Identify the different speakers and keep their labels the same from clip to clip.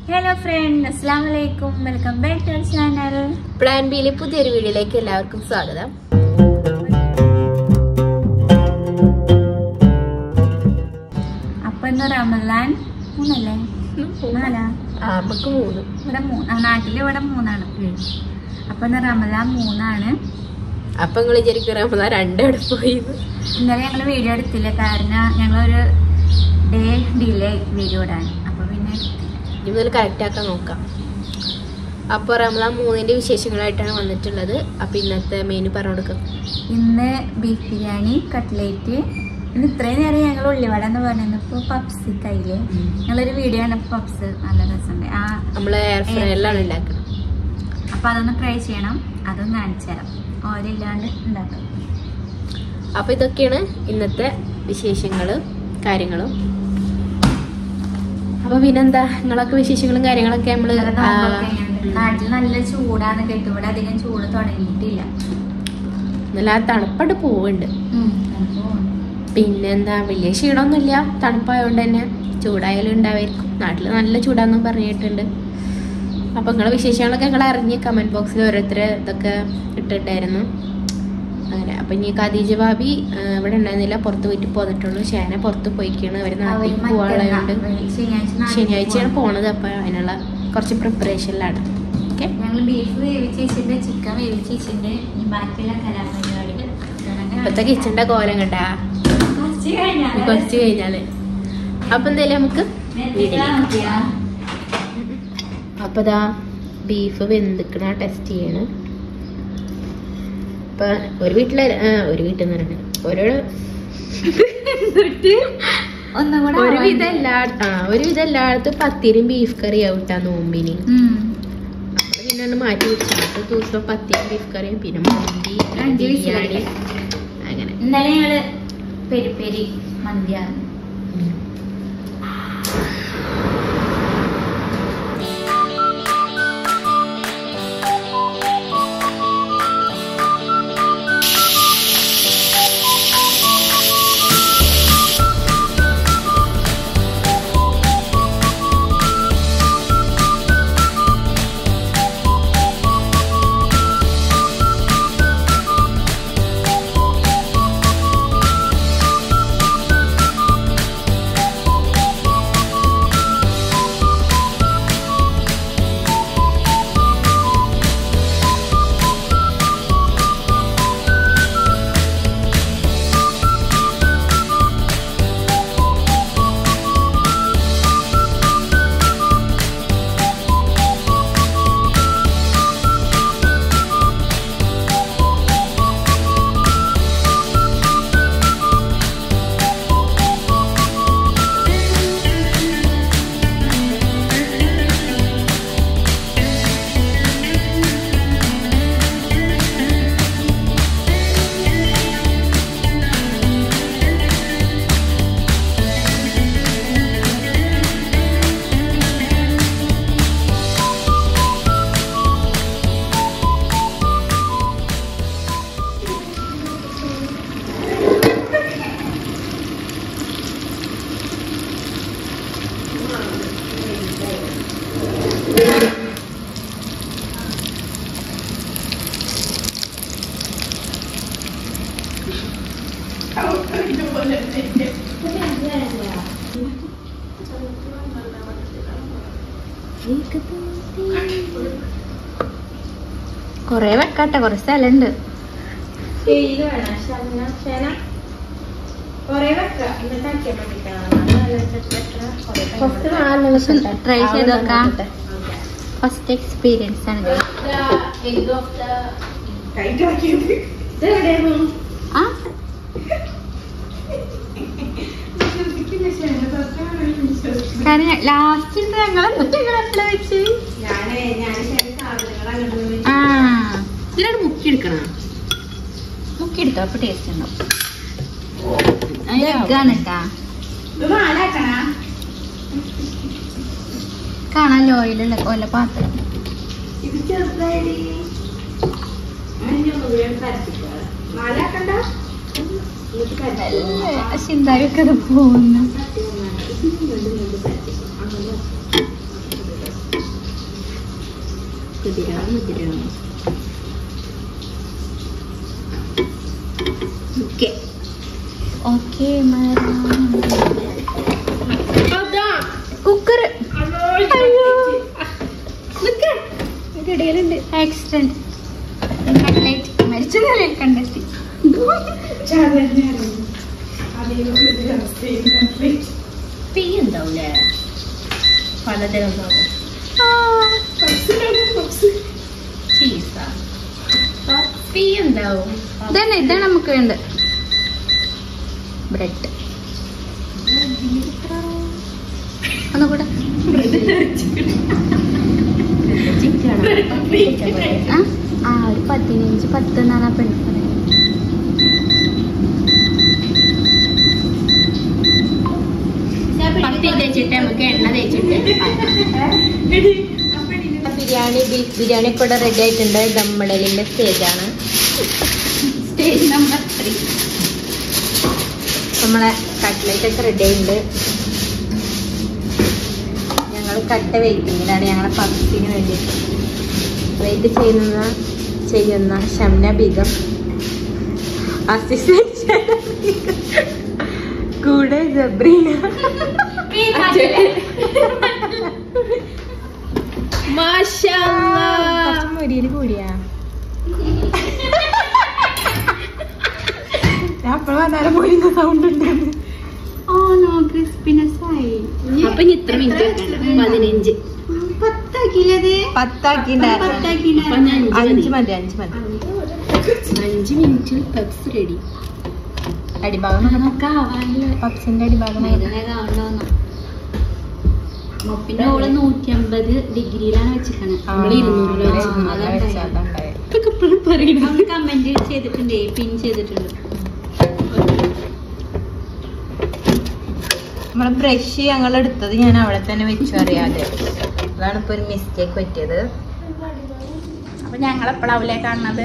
Speaker 1: Hello friend അസ്സാം വലൈക്കും welcome back to channel
Speaker 2: plan ബിയിലെ പുതിയൊരു വീഡിയോയിലേക്ക് എല്ലാവർക്കും സ്വാഗതം
Speaker 1: അപ്പൊ ഇന്ന് റമലാൻ മൂന്നല്ലേ നാലാ
Speaker 2: നമുക്ക് മൂന്ന്
Speaker 1: ഇവിടെ മൂന്ന് ആ, നാട്ടില് ഇവിടെ മൂന്നാണ് അപ്പൊ ഇന്ന് റമലാൻ മൂന്നാണ്
Speaker 2: അപ്പൊ നിങ്ങൾ വിചാരിക്കും റമദാൻ രണ്ടെവിടെ പോയി
Speaker 1: ഇന്നലെ ഞങ്ങൾ വീഡിയോ എടുത്തില്ല കാരണം ഞങ്ങളൊരു ഡേ ഡിലേ വീഡിയോ ഇടാൻ അപ്പൊ പിന്നെ എടുത്തില്ല.
Speaker 2: ഇന്നലെ കറക്റ്റ് ആക്കാൻ നോക്കാം അപ്പോൾ റമദാൻ മൂന്നിന്റെ വിശേഷങ്ങളായിട്ടാണ് വന്നിട്ടുള്ളത് അപ്പൊ ഇന്നത്തെ മെനു പറഞ്ഞു കൊടുക്കാം
Speaker 1: ഇന്ന് ബീഫ് ബിരിയാണി കട്ട്ലേറ്റ് ഇന്ന് ഇത്രയും നേരം ഞങ്ങൾ ഉള്ളിവട എന്ന് പറഞ്ഞത് ഇപ്പോൾ പപ്സ് കയ്യില് ഞങ്ങളൊരു വീഡിയോ ആണ് പപ്സ് നല്ല രസമുണ്ട് ആ
Speaker 2: നമ്മൾ എയർ ഫ്രയറിലാണ് ഉണ്ടാക്കുന്നത്
Speaker 1: അപ്പൊ അതൊന്ന് ട്രൈ ചെയ്യണം അതൊന്ന് കാണിച്ചു തരാം ഓയിലില്ലാണ്ട് ഉണ്ടാക്കാം
Speaker 2: അപ്പൊ ഇതൊക്കെയാണ് ഇന്നത്തെ വിശേഷങ്ങളും കാര്യങ്ങളും അപ്പൊ പിന്നെന്താ നിങ്ങളൊക്കെ വിശേഷങ്ങളും കാര്യങ്ങളൊക്കെ നമ്മള്
Speaker 1: ഇന്നലെ
Speaker 2: ആ,
Speaker 1: നോമ്പൊക്കെ എങ്ങനെയുണ്ട്? നാട്ടിൽ നല്ല ചൂടാന്ന് കേട്ടു ഇവിടെ അധികം ചൂട് തുടങ്ങിയിട്ടില്ല
Speaker 2: നല്ല തണുപ്പായിട്ട് പോവുന്നുണ്ട്
Speaker 1: ഉം, തണുപ്പ് പോകുന്നു.
Speaker 2: പിന്നെന്താ വലിയ ക്ഷീണമൊന്നുമില്ല തണുപ്പായതുകൊണ്ട് തന്നെ ചൂടായാലും ഉണ്ടാവായിരിക്കും നാട്ടിൽ നല്ല ചൂടാന്നും പറഞ്ഞിട്ടുണ്ട് അപ്പോൾ നിങ്ങളെ വിശേഷങ്ങളൊക്കെ നിങ്ങൾ അറിഞ്ഞ് കമൻറ്റ് ബോക്സിൽ ഓരോരുത്തർ ഇതൊക്കെ ഇട്ടിട്ടുണ്ടായിരുന്നു അങ്ങനെ അപ്പം ഇനി ഖദീജ ഭാബി ആ, ഇവിടെ ഉണ്ടായിരുന്നില്ല പുറത്ത് പോയിട്ട് പോന്നിട്ടുള്ളൂ ഷേന പുറത്ത് പോയിക്കാണ് അവർ
Speaker 1: അവര്
Speaker 2: നാട്ടിൽ
Speaker 1: മറ്റന്നാ-
Speaker 2: പോകാനുള്ളതുകൊണ്ട്
Speaker 1: ശനിയാഴ്ച നാട്ടിൽ
Speaker 2: ശനിയാഴ്ചയാണ്
Speaker 1: പോവാണ്.
Speaker 2: പോണത് അപ്പോൾ അതിനുള്ള കുറച്ച് പ്രിപ്പറേഷനിലാണ് ഓക്കെ
Speaker 1: ഞങ്ങൾ ബീഫ് വേവിച്ച് വെച്ചിട്ടുണ്ട് ചിക്കൻ വേവിച്ച് വെച്ചിട്ടുണ്ട് ഇനി ബാക്കിയുള്ള കലാപരിപാടികൾ
Speaker 2: ഇപ്പോഴത്തെ കിച്ചൻ്റെ കോലം കണ്ടാ
Speaker 1: കുറച്ച് കഴിഞ്ഞാൽ
Speaker 2: കുറച്ച് കഴിഞ്ഞാൽ അപ്പം എന്തായാലും നമുക്ക് വീട്ടിലേക്ക് അപ്പൊ ദാ ബീഫ് വെന്തിക്കണ ടെസ്റ്റ് ചെയ്യണം ഇപ്പൊ ഒരു വീട്ടിലെ ആ, ഒരു വീട്ടിൽ നിന്ന് പറഞ്ഞു ഓരോ
Speaker 1: ഒന്നും കൂടെ
Speaker 2: ഒരുവിധ എല്ലാ ആ ഒരുവിധ എല്ലായിടത്തും പത്തിരിയും ബീഫ് കറി ആവട്ടാ നോമ്പിന്
Speaker 1: ഉം.
Speaker 2: അപ്പൊ പിന്നെ ഒന്ന് മാറ്റി വെച്ചു അടുത്ത ദിവസം പത്തിരിയും ബീഫ് കറിയും പിന്നെ മന്തി പിന്നെ
Speaker 1: അഞ്ച്
Speaker 2: ബിരിയാണി
Speaker 1: വിസിലടി.
Speaker 2: അങ്ങനെ
Speaker 1: ഇന്നലെ ഞങ്ങള് പെരി പെരി മന്തിയാണ്
Speaker 2: ഉം.
Speaker 1: കൊറേ വെക്കാട്ടെ കൊറേ സ്ഥലമുണ്ട് ട്രൈ ചെയ്ത് നോക്കാം ഫസ്റ്റ് എക്സ്പീരിയൻസ് ആണ് ഇത്. ആ കാരണം ലാസ്റ്റ് ഞങ്ങൾ എപ്പോഴാ വെച്ച് ആ
Speaker 2: ഇതിലാണ് മുക്കി എടുക്കണം
Speaker 1: മുക്കി എടുത്തോ അപ്പൊ ടേസ്റ്റ് ഉണ്ടാവും എഗ്ഗാണ് കേട്ടാ കാണാൻ ഓയിലുള്ള കൊല്ല പാത്രം ചിന്തായൊക്കെ അത് പോകുന്നു
Speaker 2: മുതിര മുതിര ഓക്കെ
Speaker 1: ഓക്കെ കുക്കർ
Speaker 2: ഇടയിലുണ്ട്
Speaker 1: ആക്സിഡന്റ് കട്ട്ലേറ്റ് മരിച്ച നിലയിൽ കണ്ടെത്തി
Speaker 2: തീ ഉണ്ടാവൂലേ പലതരം ഉണ്ടാവും ചീസാ തീ ഉണ്ടാവും
Speaker 1: ഇതാണ് ഇതാണ് നമുക്ക് വേണ്ടത് ബ്രെഡ് ഒന്നുകൂടെ ആ? ആ ഒരു പതിനഞ്ച് പത്ത് എന്നാണ് ആ പെണ്ണ് പറയുന്നത്
Speaker 2: പത്തി തേച്ചിട്ട് നമുക്ക് എണ്ണ തേച്ചിട്ട് ബിരിയാണി ബീഫ് ബിരിയാണി ഇപ്പോൾ ഇവിടെ റെഡി ആയിട്ടുണ്ട് ദമ്മിടലിന്റെ സ്റ്റേജാണ്
Speaker 1: സ്റ്റേജ് നമ്പർ ത്രീ
Speaker 2: നമ്മളെ കട്ട്ലേറ്റ് ഒക്കെ റെഡി ആയിട്ടുണ്ട് ഞങ്ങൾ കട്ട വെയിറ്റിങ്ങിലാണ് ഞങ്ങളെ പബ്സിന് വേണ്ടിയിട്ട് വെയിറ്റ് ചെയ്യുന്ന ചെയ്യുന്ന ഷംന ബീഗം അസിസ്റ്റന്റ് കൂടെ ജബ്രീന മുരിയിൽ കൂടിയാ ഞാൻ അപ്പോഴും വന്നാലും പോയിരുന്ന സൗണ്ട് ഉണ്ട്
Speaker 1: ഓ നോ ക്രിസ്പിനെസ് ആയി
Speaker 2: അപ്പൊ ഇനി ഇത്ര മിനിറ്റ് പതിനഞ്ച്
Speaker 1: പത്താക്കിയില്ലത്
Speaker 2: പത്താക്കിണ്ടായിരുന്നു
Speaker 1: പത്താക്കിണ്ടായിരുന്നു.
Speaker 2: അപ്പൊ ഞാൻ
Speaker 1: അഞ്ച്
Speaker 2: അഞ്ച് മതി അഞ്ച് മതി അഞ്ച് മിനിറ്റിൽ പെപ്സ് റെഡി അടിഭാഗം
Speaker 1: നമുക്ക് ആവാനില്ല
Speaker 2: പപ്സിന്റെ അടിഭാഗം
Speaker 1: ഇതിനെ കാണണമെന്ന് പിന്നെ ഓള് നൂറ്റി അമ്പത് ഡിഗ്രിയിലാണ് വെച്ചിരിക്കണത്
Speaker 2: നമ്മള് ഇരുന്നൂറില്
Speaker 1: അതാണ്
Speaker 2: അതുണ്ടായി
Speaker 1: ഇതൊക്കെ എപ്പോഴും പറയണം കമന്റ് ചെയ്തിട്ടുണ്ട് പിൻ ചെയ്തിട്ടുണ്ട്
Speaker 2: നമ്മളെ ബ്രഷ് ഞങ്ങൾ എടുത്തത് ഞാൻ അവിടെ തന്നെ വെച്ചു അറിയാതെ അതാണ് ഇപ്പൊ ഒരു മിസ്റ്റേക്ക് പറ്റിയത്
Speaker 3: അപ്പൊ ഞങ്ങൾ എപ്പോഴാവില്ലേ കാണുന്നത്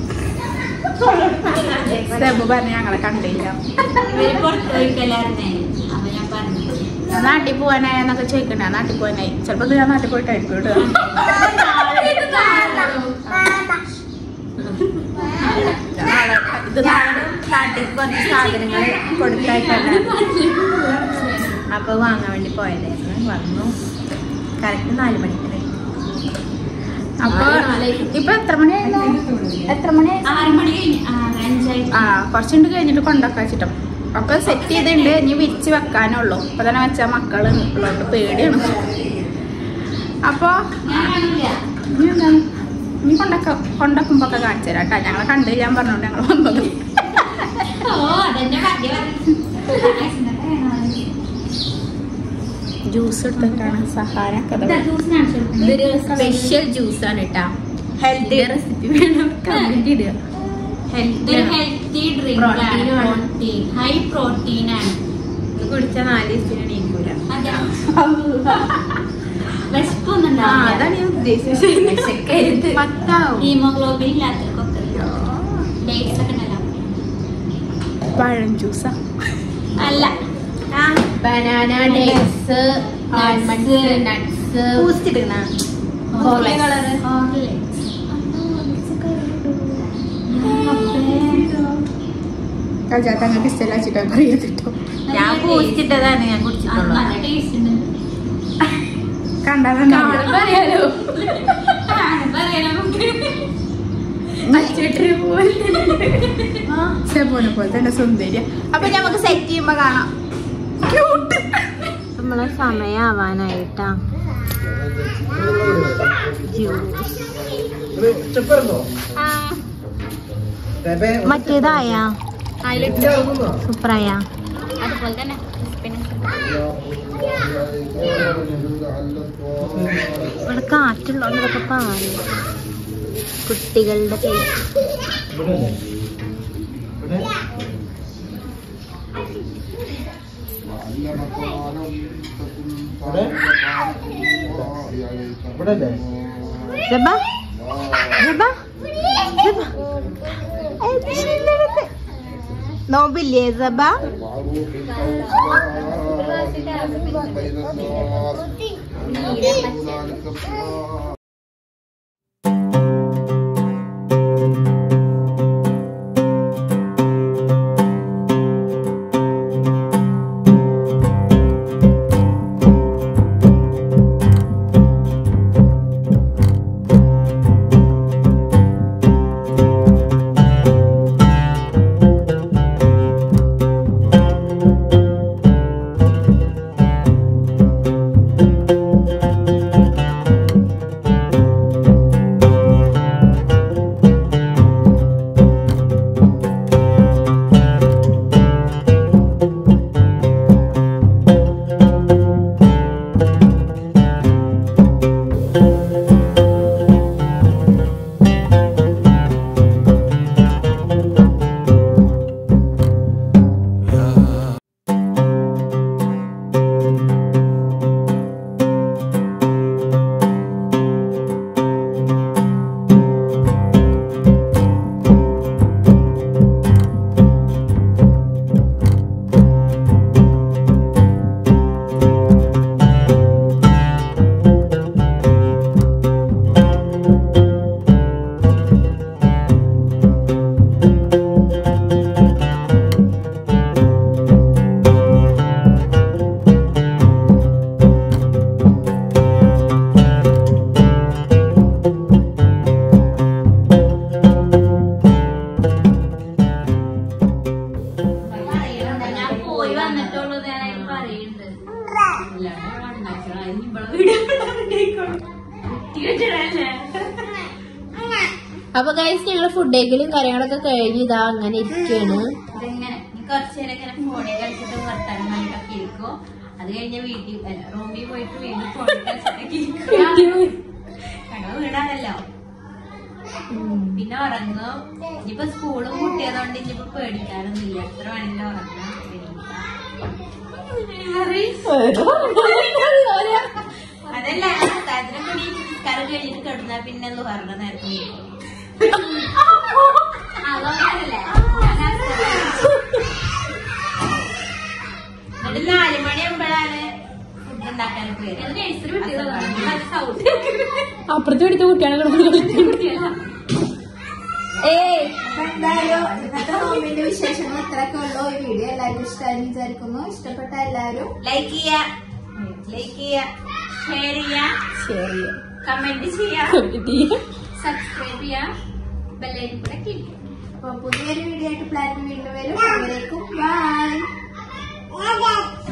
Speaker 3: സെബ് പറഞ്ഞ് ഞങ്ങളെ കണ്ടില്ല
Speaker 1: ഇവര് പുറത്ത് പോയിക്കല്ലായിരുന്നേ അപ്പൊ ഞാൻ പറഞ്ഞു
Speaker 3: ഞാൻ നാട്ടിൽ പോവാനായി എന്നൊക്കെ ചോദിക്കണേ ഞാൻ നാട്ടിൽ പോവാനായി ചിലപ്പോ ഇത് ഞാൻ നാട്ടിൽ പോയിട്ടായിരിക്കും കേട്ടോ നാളെ ഇത് നാളെ നാട്ടിൽ കുറച്ച് സാധനങ്ങൾ കൊടുക്കായിട്ടാണ്
Speaker 2: അപ്പൊ വാങ്ങാൻ വേണ്ടി പോയതായിരുന്നു വന്നു കറക്റ്റ് നാല് മണിക്ക്
Speaker 3: അപ്പൊ ഇപ്പൊ എത്ര മണിയായിരുന്നു എത്ര മണിയായി
Speaker 1: ആറ് മണി കഴിഞ്ഞ് ആറ് അഞ്ചായി
Speaker 3: ആ കുറച്ചുണ്ട് കഴിഞ്ഞിട്ട് കൊണ്ടൊക്കെ വെച്ചിട്ടോ ഒക്കെ സെറ്റ് ചെയ്തിട്ടുണ്ട് ഇനി വിരിച്ച് വെക്കാനുള്ളൂ ഇപ്പൊ തന്നെ വെച്ചാൽ മക്കള് ഉള്ളതുകൊണ്ട് പേടിയാണ് അപ്പൊ
Speaker 1: ഞാൻ കാണില്ല
Speaker 3: ഇനി എന്താണ് ഇനി കൊണ്ടൊക്കെ കൊണ്ടൊക്കുമ്പോ ഒക്കെ കാണിച്ചു തരാം കേട്ടോ ഞങ്ങളെ കണ്ടു ഞാൻ പറഞ്ഞോണ്ട് ഞങ്ങൾ വന്നത്
Speaker 1: ഓ അതെന്നെ ഭാഗ്യ
Speaker 3: ജ്യൂസ് എടുത്തിട്ടാണ് സഹാര കഥ
Speaker 1: ജ്യൂസ് കാണിച്ചു
Speaker 2: ഇതൊരു സ്പെഷ്യൽ ജ്യൂസാണ് കേട്ടാ
Speaker 3: ഹെൽത്തി റെസിപ്പി വേണം കമന്റ് ഇടുക
Speaker 2: ഹെൽത്തി
Speaker 1: ഇതൊരു ഹെൽത്തി ഡ്രിങ്ക് ആണ്
Speaker 2: Protein ആണ്.
Speaker 1: പ്രോട്ടീൻ ഹൈ പ്രോട്ടീൻ ആണ്
Speaker 2: ഇത് കുടിച്ചാൽ നാല് ദിവസത്തിന് എണീക്കൂല
Speaker 1: അതെ വിശപ്പൊന്നും
Speaker 2: ആ അതാണ് ഞാൻ ഉദ്ദേശിച്ചത് പത്താവും
Speaker 1: ഹീമോഗ്ലോബിൻ ഇല്ലാത്തവർക്കൊക്കെ ഡേറ്റ്സ് ഒക്കെ ഉണ്ടല്ലോ
Speaker 3: പഴം ജ്യൂസാ
Speaker 1: അല്ല
Speaker 2: banana dates almonds nuts
Speaker 3: Boost ഇടുന്ന
Speaker 2: Horlicks.
Speaker 1: ഹോർലിക്സ്
Speaker 3: കഴിച്ചാൽ തങ്ങൾക്ക് ഇഷ്ടമല്ല ചിക്കൻ കറി എടുത്തിട്ടോ
Speaker 2: ഞാൻ പൂച്ചിട്ടതാണ് ഞാൻ
Speaker 1: അത്
Speaker 2: കുടിച്ചിട്ടുള്ളത്
Speaker 1: നല്ല ടേസ്റ്റ് ഉണ്ട്
Speaker 3: കണ്ടാൽ
Speaker 2: പറയാലോ
Speaker 1: പറയാം നമുക്ക്
Speaker 3: സെബോനെ പോലെ തന്നെ സുന്ദരിയ അപ്പൊ നമുക്ക് സെറ്റ് ചെയ്യുമ്പോ കാണാം
Speaker 2: നമ്മളെ സമയാവാനായിട്ടാ മറ്റേതായ സൂപ്പറായ
Speaker 1: അതുപോലെ തന്നെ പിന്നെ
Speaker 2: ഇവിടെ കാറ്റുള്ളതൊക്കെ പാല് കുട്ടികളുടെ പേര് ജബ ജബ ജബ നോമ്പില്ലേ ജബ
Speaker 4: معروف
Speaker 2: അപ്പൊ ഗൈസ് ഞങ്ങള് ഫുഡ് കഴിക്കലും കാര്യങ്ങളൊക്കെ കഴിഞ്ഞ് ഇതാ അങ്ങനെ ഇരിക്കാണ്
Speaker 1: ഇതിങ്ങനെ ഈ കുറച്ച് നേരം ഇങ്ങനെ ഫോണിൽ കളിച്ചിട്ട് വർത്താനം പറഞ്ഞിട്ടൊക്കെ ഇരിക്കും അത് കഴിഞ്ഞ് വീട്ടിൽ അല്ല റൂമിൽ പോയിട്ട് വീണ്ടും ഫോണിൽ കളിച്ചിട്ടൊക്കെ ഇരിക്കും ഞങ്ങൾ വീടാണല്ലോ പിന്നെ ഉറങ്ങും ഇനിയിപ്പോ സ്കൂളും കുട്ടിയതുകൊണ്ട് ഇനിയിപ്പോ പേടിക്കാറൊന്നുമില്ല എത്ര വേണമെങ്കിലും ഉറങ്ങാം അതല്ല സാധനം കൂടി നിസ്കാരം കഴിഞ്ഞിട്ട് കിടന്നാ പിന്നെ ഒന്ന് പറഞ്ഞ നേരത്തെ നീക്കും. അതുകൊണ്ടല്ലേ എന്നിട്ട് നാല് മണിയാകുമ്പോഴാണ് ഫുഡ് ഉണ്ടാക്കാൻ പേര്
Speaker 2: അപ്പുറത്ത് പിടിച്ച കുട്ടികളെ
Speaker 4: ഏയ് അപ്പൊ എന്തായാലും ഇന്നത്തെ നോമ്പിന്റെ വിശേഷങ്ങൾ ഇത്രയൊക്കെ ഉള്ളൂ ഈ വീഡിയോ എല്ലാവർക്കും ഇഷ്ടമായി വിചാരിക്കുന്നു ഇഷ്ടപ്പെട്ട എല്ലാവരും
Speaker 1: ലൈക്ക് ചെയ്യ ലൈക്ക് ചെയ്യ ഷെയർ ചെയ്യ
Speaker 2: ശരി
Speaker 1: കമന്റ് ചെയ്യാ സബ്സ്ക്രൈബ് ചെയ്യാ ബെല്ലൈൻ കൂടെ ക്ലിക്ക്
Speaker 4: അപ്പൊ പുതിയൊരു വീഡിയോ ആയിട്ട് പ്ലാൻ വീണ്ടും വരും അതുവരേക്കും ബൈ